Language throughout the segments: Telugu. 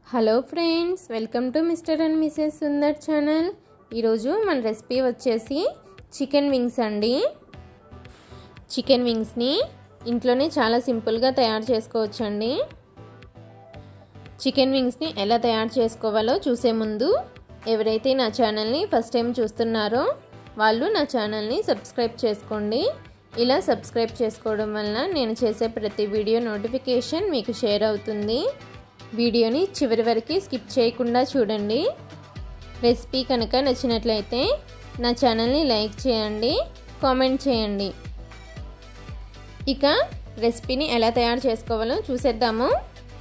hello friends welcome to mister and missus Sundar channel ఈరోజు మన రెసిపీ వచ్చేసి చికెన్ వింగ్స్ అండి చికెన్ వింగ్స్ని ఇంట్లోనే చాలా సింపుల్గా తయారు చేసుకోవచ్చండి చికెన్ వింగ్స్ని ఎలా తయారు చేసుకోవాలో చూసే ముందు ఎవరైతే నా ఛానల్ని ఫస్ట్ టైం చూస్తున్నారో వాళ్ళు నా ఛానల్ని సబ్స్క్రైబ్ చేసుకోండి ఇలా సబ్స్క్రైబ్ చేసుకోవడం వల్ల నేను చేసే ప్రతి వీడియో నోటిఫికేషన్ మీకు షేర్ అవుతుంది వీడియోని చివరి వరకు స్కిప్ చేయకుండా చూడండి రెసిపీ కనుక నచ్చినట్లయితే నా ఛానల్ని లైక్ చేయండి కామెంట్ చేయండి ఇక రెసిపీని ఎలా తయారు చేసుకోవాలో చూసేద్దాము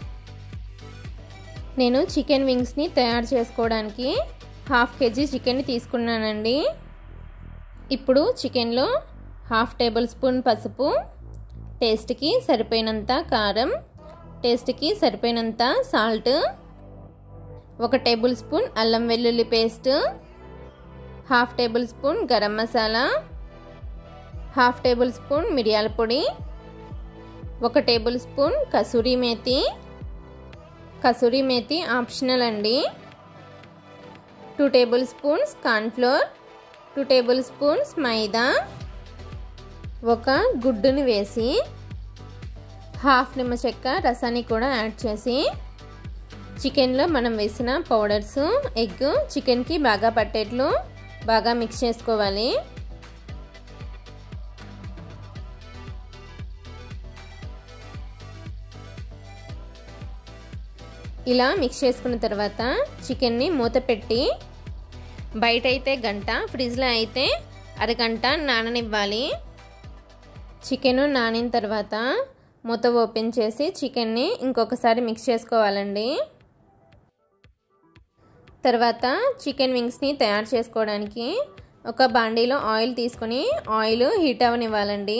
నేను చికెన్ వింగ్స్ని తయారు చేసుకోవడానికి హాఫ్ కేజీ చికెన్ని తీసుకున్నానండి ఇప్పుడు చికెన్లో హాఫ్ టేబుల్ స్పూన్ పసుపు టేస్ట్కి సరిపోయినంత కారం టేస్ట్కి సరిపోయినంత సాల్ట్ ఒక టేబుల్ స్పూన్ అల్లం వెల్లుల్లి paste half tablespoon garam masala half tablespoon మిరియాల పొడి ఒక tablespoon kasuri methi kasuri methi optional అండి two tablespoons cornflour two tablespoons maida ఒక గుడ్డుని వేసి హాఫ్ నిమ్మ చెక్క రసాన్ని కూడా యాడ్ చేసి చికెన్లో మనం వేసిన పౌడర్స్ ఎగ్ చికెన్కి బాగా పట్టేట్లు బాగా మిక్స్ చేసుకోవాలి ఇలా మిక్స్ చేసుకున్న తర్వాత చికెన్ని మూత పెట్టి బయట అయితే గంట ఫ్రిడ్జ్లో అయితే అరగంట నాననివ్వాలి చికెన్ నానిన తర్వాత మూత ఓపెన్ చేసి చికెన్ని ఇంకొకసారి మిక్స్ చేసుకోవాలండి తర్వాత చికెన్ వింగ్స్ని తయారు చేసుకోవడానికి ఒక బాండీలో ఆయిల్ తీసుకొని ఆయిల్ హీట్ అవనివ్వాలండి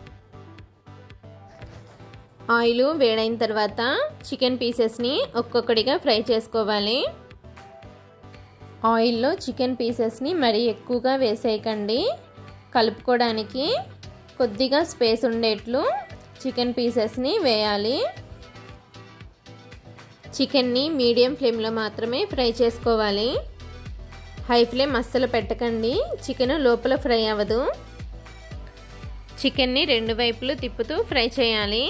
ఆయిల్ వేడైన తర్వాత చికెన్ పీసెస్ని ఒక్కొక్కటిగా ఫ్రై చేసుకోవాలి ఆయిల్లో చికెన్ పీసెస్ని మరీ ఎక్కువగా వేసేయకండి కలుపుకోవడానికి కొద్దిగా స్పేస్ ఉండేట్లు చికెన్ పీసెస్ని వేయాలి చికెన్ని మీడియం ఫ్లేమ్లో మాత్రమే ఫ్రై చేసుకోవాలి హై ఫ్లేమ్ అస్సలు పెట్టకండి చికెన్ లోపల ఫ్రై అవ్వదు చికెన్ని రెండు వైపులు తిప్పుతూ ఫ్రై చేయాలి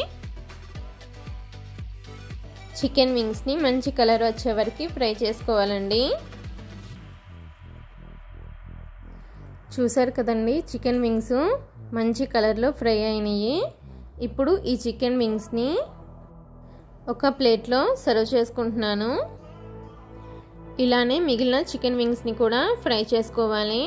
చికెన్ వింగ్స్ని మంచి కలర్ వచ్చే వరకు ఫ్రై చేసుకోవాలండి చూసారు కదండి చికెన్ వింగ్స్ మంచి కలర్లో ఫ్రై అయినాయి ఇప్పుడు ఈ చికెన్ వింగ్స్ని ఒక ప్లేట్లో సర్వ్ చేసుకుంటున్నాను ఇలానే మిగిలిన చికెన్ వింగ్స్ని కూడా ఫ్రై చేసుకోవాలి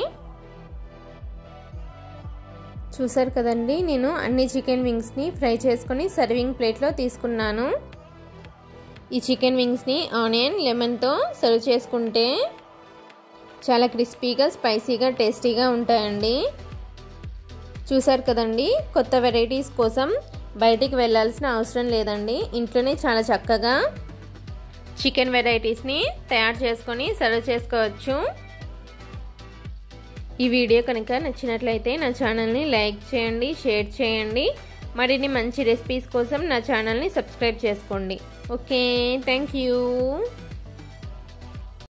చూసారు కదండి నేను అన్ని చికెన్ వింగ్స్ని ఫ్రై చేసుకొని సర్వింగ్ ప్లేట్లో తీసుకున్నాను ఈ చికెన్ వింగ్స్ని ఆనియన్ లెమన్తో సర్వ్ చేసుకుంటే చాలా క్రిస్పీగా స్పైసీగా టేస్టీగా ఉంటాయండి చూసారు కదండి కొత్త వెరైటీస్ కోసం బయటికి వెళ్ళాల్సిన అవసరం లేదండి ఇంట్లోనే చాలా చక్కగా చికెన్ వెరైటీస్ని తయారు చేసుకొని సర్వ్ చేసుకోవచ్చు ఈ వీడియో కనుక నచ్చినట్లయితే నా ఛానల్ని లైక్ చేయండి షేర్ చేయండి మరిన్ని మంచి రెసిపీస్ కోసం నా ఛానల్ని సబ్స్క్రైబ్ చేసుకోండి ఓకే థ్యాంక్ యూ